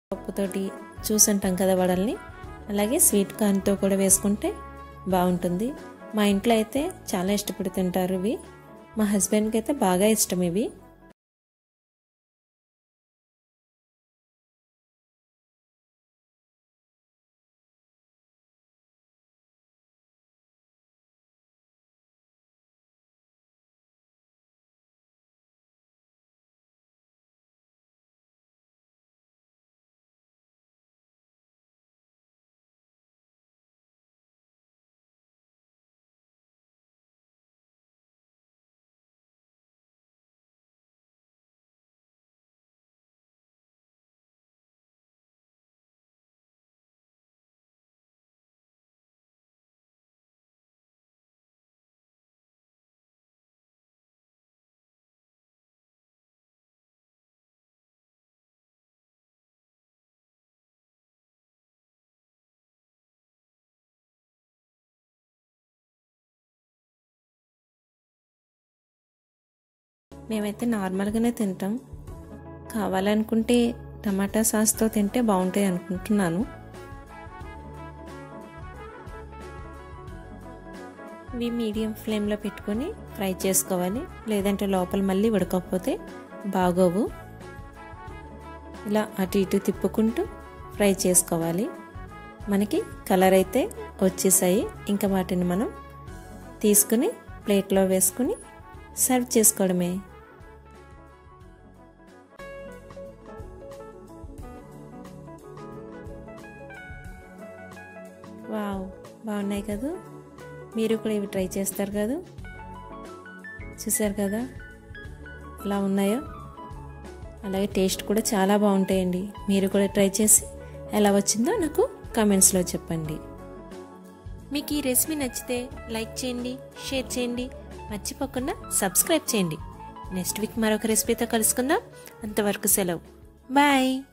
పప్పుతోటి చూసుంటాం కదా వడల్ని అలాగే స్వీట్ కార్న్తో కూడా వేసుకుంటే బాగుంటుంది మా ఇంట్లో అయితే చాలా ఇష్టపడి తింటారు ఇవి మా హస్బెండ్కి అయితే బాగా ఇష్టం ఇవి మేమైతే నార్మల్గానే తింటాం కావాలనుకుంటే టమాటా సాస్తో తింటే బాగుంటాయి అనుకుంటున్నాను ఇవి మీడియం ఫ్లేమ్లో పెట్టుకొని ఫ్రై చేసుకోవాలి లేదంటే లోపల మళ్ళీ ఉడకపోతే బాగోవు ఇలా అటు ఇటు తిప్పుకుంటూ ఫ్రై చేసుకోవాలి మనకి కలర్ అయితే వచ్చేసాయి ఇంకా వాటిని మనం తీసుకుని ప్లేట్లో వేసుకుని సర్వ్ చేసుకోవడమే వావ్ బాగున్నాయి కదా మీరు కూడా ఇవి ట్రై చేస్తారు కదా చూసారు కదా ఎలా ఉన్నాయో అలాగే టేస్ట్ కూడా చాలా బాగుంటాయండి మీరు కూడా ట్రై చేసి ఎలా వచ్చిందో నాకు కామెంట్స్లో చెప్పండి మీకు ఈ రెసిపీ నచ్చితే లైక్ చేయండి షేర్ చేయండి మర్చిపోకుండా సబ్స్క్రైబ్ చేయండి నెక్స్ట్ వీక్ మరొక రెసిపీతో కలుసుకుందాం అంతవరకు సెలవు బాయ్